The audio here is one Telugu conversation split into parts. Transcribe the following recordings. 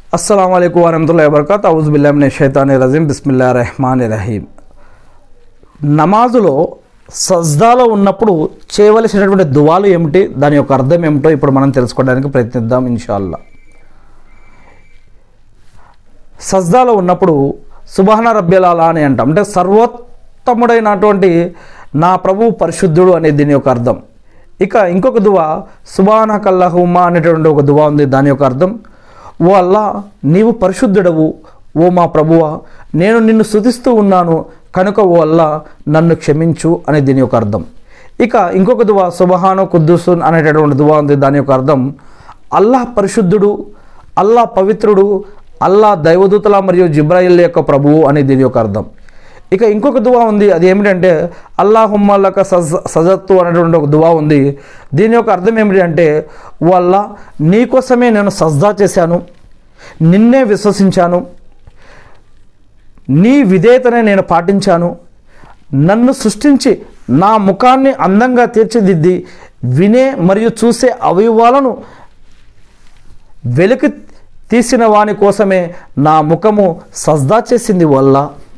అస్సలం అయికు వరహతుల్లా వబర్కత్ అవుజుబిల్లామిన షైతాని రజీం బిస్మిల్లా రెహమాన్ రహీం నమాజులో సజ్దాలో ఉన్నప్పుడు చేయవలసినటువంటి దువాలు ఏమిటి దాని యొక్క అర్థం ఏమిటో ఇప్పుడు మనం తెలుసుకోవడానికి ప్రయత్నిద్దాం ఇన్షాల్లా సజ్దాలో ఉన్నప్పుడు సుబహాన రబ్బెలాలా అని అంటాం అంటే సర్వోత్తముడైనటువంటి నా ప్రభు పరిశుద్ధుడు అనే దీని యొక్క అర్థం ఇక ఇంకొక దువా సుబాన కల్లహుమా అనేటువంటి ఒక దువా ఉంది దాని యొక్క అర్థం ఓ అల్లా నీవు పరిశుద్ధుడవు ఓ మా ప్రభువా నేను నిన్ను స్తుతిస్తూ ఉన్నాను కనుక ఓ అల్లా నన్ను క్షమించు అనే దీని యొక్క అర్థం ఇక ఇంకొక దువా సుబహాను కుద్దుసున్ అనేటటువంటి దువా ఉంది దాని యొక్క అర్థం అల్లాహ్ పరిశుద్ధుడు అల్లాహ్ పవిత్రుడు అల్లాహ్ దైవదూతల మరియు జిబ్రాయిల్ యొక్క ప్రభువు అనే దీని యొక్క అర్థం ఇక ఇంకొక దువా ఉంది అది ఏమిటంటే అల్లాహుమ్మల్లక సజ సజత్తు అనేటువంటి ఒక దువా ఉంది దీని యొక్క అర్థం ఏమిటి అంటే ఓ అల్లా నీకోసమే నేను సజ్దా చేశాను నిన్నే విశ్వసించాను నీ విధేయతనే నేను పాటించాను నన్ను సృష్టించి నా ముఖాన్ని అందంగా తీర్చిదిద్ది వినే మరియు చూసే అవయవాలను వెలికి తీసిన వాని కోసమే నా ముఖము సజ్దా చేసింది వల్ల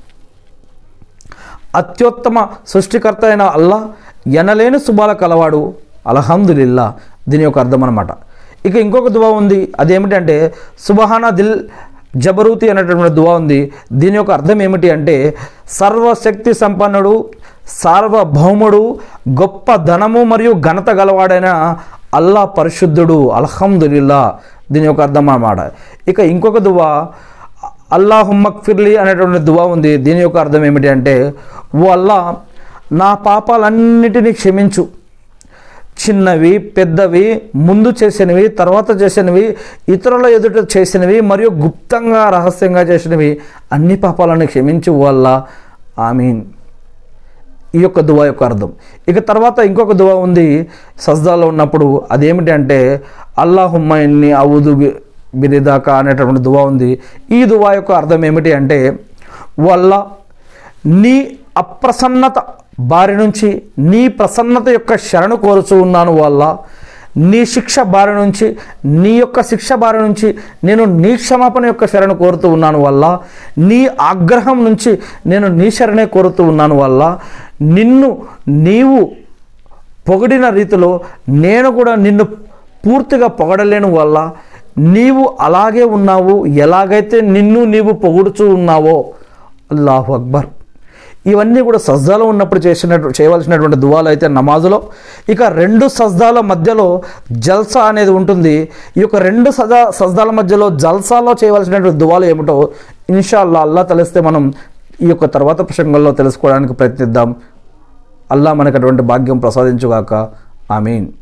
అత్యుత్తమ సృష్టికర్త అయిన అల్లా ఎనలేని శుభాల కలవాడు అల్హమ్దులిల్లా దీని యొక్క అర్థం అనమాట ఇక ఇంకొక దువా ఉంది అదేమిటంటే సుబహానా దిల్ జబరూతి అనేటటువంటి దువా ఉంది దీని యొక్క అర్థం ఏమిటి అంటే సర్వశక్తి సంపన్నుడు సార్వభౌముడు గొప్ప ధనము మరియు ఘనత గలవాడైన అల్లా పరిశుద్ధుడు అల్హమ్దులిల్లా దీని యొక్క అర్థం అన్నమాట ఇక ఇంకొక దువా అల్లాహుమ్మక్ఫిర్లీ అనేటువంటి దువా ఉంది దీని యొక్క అర్థం ఏమిటి అంటే ఓ అల్లా నా పాపాలన్నిటినీ క్షమించు చిన్నవి పెద్దవి ముందు చేసినవి తర్వాత చేసినవి ఇతరుల ఎదుట చేసినవి మరియు గుప్తంగా రహస్యంగా చేసినవి అన్ని పాపాలను క్షమించు వల్ల ఆమీన్ ఈ యొక్క దువా యొక్క అర్థం ఇక తర్వాత ఇంకొక దువా ఉంది సజ్దాలో ఉన్నప్పుడు అదేమిటి అంటే అల్లాహుమ్మని అవుదు బిరిదాకా అనేటటువంటి దువా ఉంది ఈ దువా యొక్క అర్థం ఏమిటి అంటే వల్ల నీ అప్రసన్నత బారి నుంచి నీ ప్రసన్నత యొక్క శరణు కోరుచూ ఉన్నాను వల్ల నీ శిక్ష బారి నుంచి నీ యొక్క శిక్ష బారి నుంచి నేను నీ క్షమాపణ యొక్క శరణు కోరుతూ ఉన్నాను వల్ల నీ ఆగ్రహం నుంచి నేను నీ శరణే కోరుతూ ఉన్నాను వల్ల నిన్ను నీవు పొగిడిన రీతిలో నేను కూడా నిన్ను పూర్తిగా పొగడలేను వల్ల నీవు అలాగే ఉన్నావు ఎలాగైతే నిన్ను నీవు పొగుడుచూ ఉన్నావో అల్లాహు అక్బర్ ఇవన్నీ కూడా సజ్దాలో ఉన్నప్పుడు చేసినట్టు చేయవలసినటువంటి దువాలు అయితే నమాజులో ఇక రెండు సజ్దాల మధ్యలో జల్సా అనేది ఉంటుంది ఈ యొక్క రెండు సజా సజ్దాల మధ్యలో జల్సాలో చేయవలసినటువంటి దువాలు ఏమిటో ఇన్షాల్లా అల్లా తెలిస్తే మనం ఈ యొక్క తర్వాత ప్రసంగంలో తెలుసుకోవడానికి ప్రయత్నిద్దాం అల్లా మనకు అటువంటి భాగ్యం ప్రసాదించుగాక ఆమీన్